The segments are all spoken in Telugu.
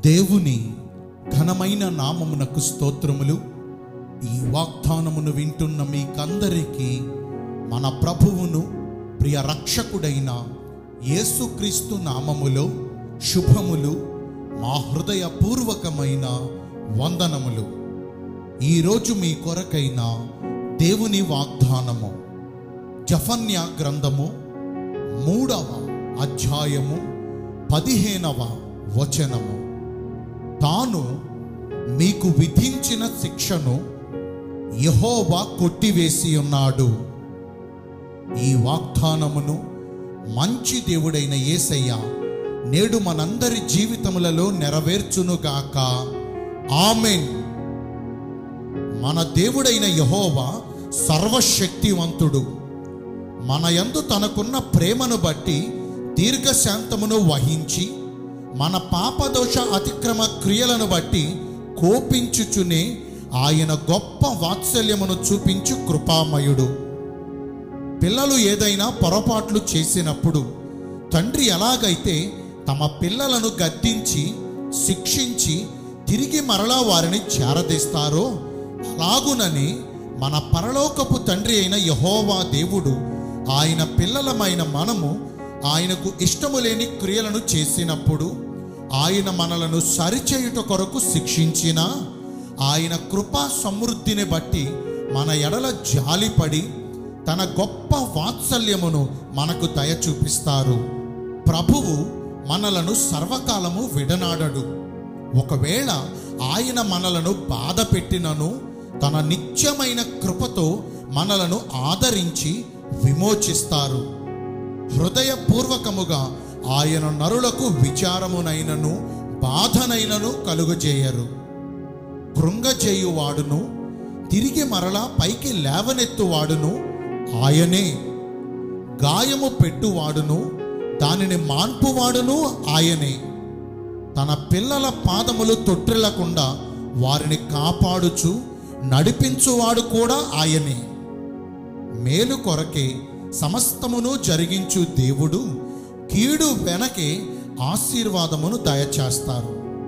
దేవుని ఘనమైన నామమునకు స్తోత్రములు ఈ వాగ్దానమును వింటున్న మీకందరికీ మన ప్రభువును ప్రియ రక్షకుడైన యేసుక్రీస్తు నామములో శుభములు మా హృదయపూర్వకమైన వందనములు ఈరోజు మీ కొరకైన దేవుని వాగ్దానము జఫన్య గ్రంథము మూడవ అధ్యాయము పదిహేనవ వచనము తాను మీకు విధించిన శిక్షను యహోవా కొట్టివేసి ఉన్నాడు ఈ వాగ్దానమును మంచి దేవుడైన యేసయ్య నేడు మనందరి జీవితములలో నెరవేర్చునుగాక ఆమెన్ మన దేవుడైన యహోవా సర్వశక్తివంతుడు మన యందు తనకున్న ప్రేమను బట్టి దీర్ఘశాంతమును వహించి మన పాపదోష అతిక్రమ క్రియలను బట్టి కోపించుచునే ఆయన గొప్ప వాత్సల్యమును చూపించు కృపామయుడు పిల్లలు ఏదైనా పొరపాట్లు చేసినప్పుడు తండ్రి ఎలాగైతే తమ పిల్లలను గద్దించి శిక్షించి తిరిగి మరలా వారిని చేరదీస్తారో అలాగునని మన పరలోకపు తండ్రి అయిన యహోవా దేవుడు ఆయన పిల్లలమైన మనము ఆయనకు ఇష్టము లేని క్రియలను చేసినప్పుడు ఆయన మనలను సరిచేయుట కొరకు శిక్షించిన ఆయన కృపా సమృద్ధిని బట్టి మన ఎడల జాలిపడి తన గొప్ప వాత్సల్యమును మనకు దయ చూపిస్తారు ప్రభువు మనలను సర్వకాలము విడనాడడు ఒకవేళ ఆయన మనలను బాధ పెట్టినను తన నిత్యమైన కృపతో మనలను ఆదరించి విమోచిస్తారు హృదయపూర్వకముగా ఆయన నరులకు విచారమునైనను బాధనైనను కలుగజేయరు కృంగజేయువాడును తిరిగి మరలా పైకి లేవనెత్తువాడును ఆయనే గాయము పెట్టువాడును దానిని మాన్పువాడును ఆయనే తన పిల్లల పాదములు తొట్టిల్లకుండా వారిని కాపాడుచు నడిపించువాడు కూడా ఆయనే మేలు కొరకే సమస్తమును జరిగించు దేవుడు కీడు వెనకే ఆశీర్వాదమును దయచేస్తారు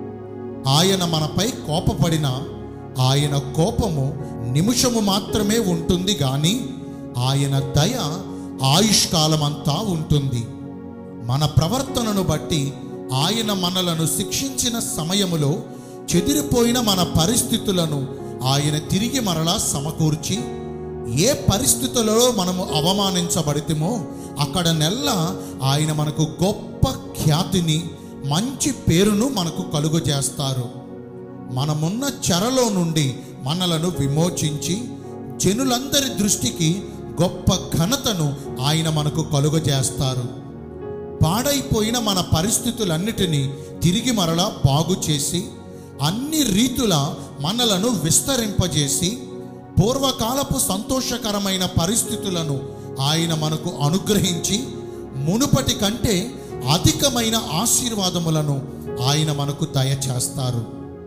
ఆయన మనపై కోపపడిన ఆయన కోపము నిమిషము మాత్రమే ఉంటుంది గాని ఆయన దయ ఆయుష్కాలమంతా ఉంటుంది మన ప్రవర్తనను బట్టి ఆయన మనలను శిక్షించిన సమయములో చెదిరిపోయిన మన పరిస్థితులను ఆయన తిరిగి మరలా సమకూర్చి ఏ పరిస్థితులలో మనము అవమానించబడితేమో అక్కడ నెల్ల ఆయన మనకు గొప్ప ఖ్యాతిని మంచి పేరును మనకు కలుగజేస్తారు మనమున్న చెరలో నుండి మనలను విమోచించి జనులందరి దృష్టికి గొప్ప ఘనతను ఆయన మనకు కలుగజేస్తారు పాడైపోయిన మన పరిస్థితులన్నిటినీ తిరిగి మరలా బాగు చేసి అన్ని రీతుల మనలను విస్తరింపజేసి పూర్వకాలపు సంతోషకరమైన పరిస్థితులను ఆయన మనకు అనుగ్రహించి మునుపటి కంటే అధికమైన ఆశీర్వాదములను ఆయన మనకు దయచేస్తారు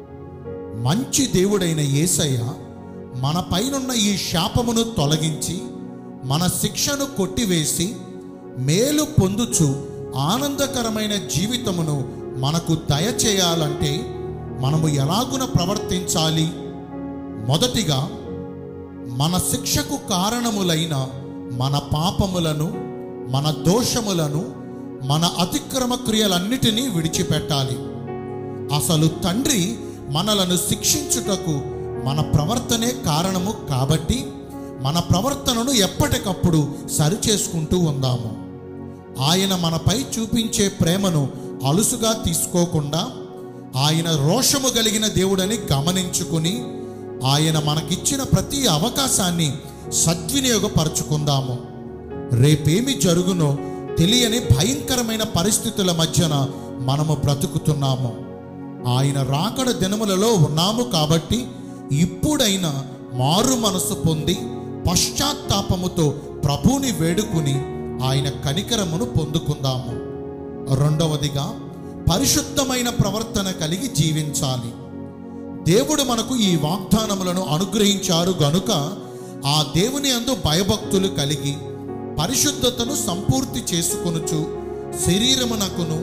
మంచి దేవుడైన యేసయ్య మన పైనున్న ఈ శాపమును తొలగించి మన శిక్షను కొట్టివేసి మేలు పొందుచు ఆనందకరమైన జీవితమును మనకు దయచేయాలంటే మనము ఎలాగున ప్రవర్తించాలి మొదటిగా మన శిక్షకు కారణములైన మన పాపములను మన దోషములను మన అతిక్రమ క్రియలన్నిటినీ విడిచిపెట్టాలి అసలు తండ్రి మనలను శిక్షించుటకు మన ప్రవర్తనే కారణము కాబట్టి మన ప్రవర్తనను ఎప్పటికప్పుడు సరిచేసుకుంటూ ఉందాము ఆయన మనపై చూపించే ప్రేమను అలుసుగా తీసుకోకుండా ఆయన రోషము కలిగిన దేవుడని గమనించుకుని ఆయన మనకిచ్చిన ప్రతి అవకాశాన్ని సద్వినియోగపరచుకుందాము రేపేమి జరుగునో తెలియని భయంకరమైన పరిస్థితుల మధ్యన మనము బ్రతుకుతున్నాము ఆయన రాకడ దినములలో ఉన్నాము కాబట్టి ఇప్పుడైనా మారు మనసు పొంది పశ్చాత్తాపముతో ప్రభుని వేడుకుని ఆయన కనికరమును పొందుకుందాము రెండవదిగా పరిశుద్ధమైన ప్రవర్తన కలిగి జీవించాలి దేవుడు మనకు ఈ వాగ్దానములను అనుగ్రహించారు గనుక ఆ దేవుని అందు భయభక్తులు కలిగి పరిశుద్ధతను సంపూర్తి చేసుకొనుచు శరీరమునకును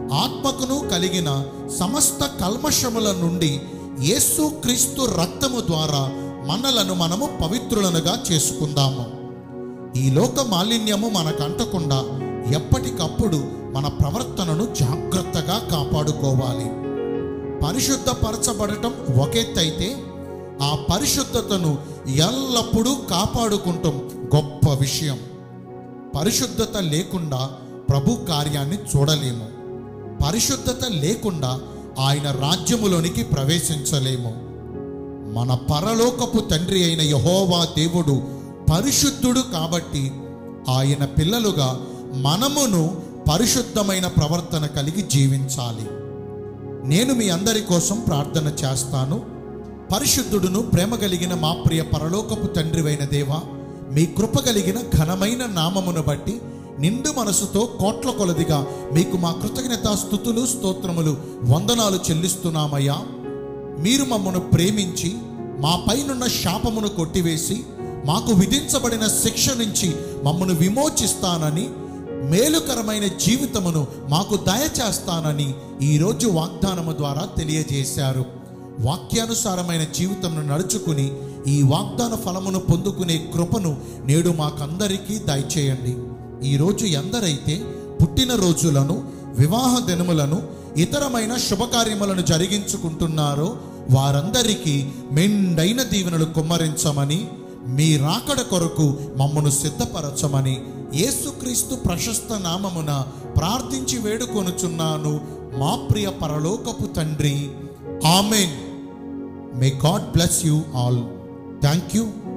ఆత్మకును కలిగిన సమస్త కల్మషముల నుండి యేసు క్రీస్తు రక్తము ద్వారా మనలను మనము పవిత్రులనుగా చేసుకుందాము ఈ లోక మాలిన్యము మనకు అంటకుండా ఎప్పటికప్పుడు మన ప్రవర్తనను జాగ్రత్తగా కాపాడుకోవాలి పరిశుద్ధపరచబడటం ఒకెత్తైతే ఆ పరిశుద్ధతను ఎల్లప్పుడూ కాపాడుకుంటాం గొప్ప విషయం పరిశుద్ధత లేకుండా ప్రభు కార్యాన్ని చూడలేము పరిశుద్ధత లేకుండా ఆయన రాజ్యములోనికి ప్రవేశించలేము మన పరలోకపు తండ్రి అయిన యహోవా దేవుడు పరిశుద్ధుడు కాబట్టి ఆయన పిల్లలుగా మనమును పరిశుద్ధమైన ప్రవర్తన కలిగి జీవించాలి నేను మీ అందరి కోసం ప్రార్థన చేస్తాను పరిశుద్ధుడును ప్రేమ కలిగిన మా ప్రియ పరలోకపు తండ్రివైన దేవా మీ కృప కలిగిన ఘనమైన నామమును బట్టి నిండు మనసుతో కోట్ల కొలదిగా మీకు మా కృతజ్ఞత స్థుతులు స్తోత్రములు వందనాలు చెల్లిస్తున్నామయ్యా మీరు మమ్మను ప్రేమించి మా పైనున్న శాపమును కొట్టివేసి మాకు విధించబడిన శిక్ష నుంచి మమ్మను విమోచిస్తానని మేలుకరమైన జీవితమును మాకు దయచేస్తానని ఈరోజు వాగ్దానము ద్వారా తెలియజేశారు వాక్యానుసారమైన జీవితంను నడుచుకుని ఈ వాగ్దాన ఫలమును పొందుకునే కృపను నేడు మాకందరికీ దయచేయండి ఈరోజు ఎందరైతే పుట్టిన రోజులను వివాహ దినములను ఇతరమైన శుభకార్యములను జరిగించుకుంటున్నారో వారందరికీ మెండైన దీవెనలు కుమ్మరించమని మీ రాకడ కొరకు మమ్మను సిద్ధపరచమని యేసుక్రీస్తు ప్రశస్త నామమున ప్రార్థించి వేడుకొనుచున్నాను మా ప్రియ పరలోకపు తండ్రి amen may God bless you all thank you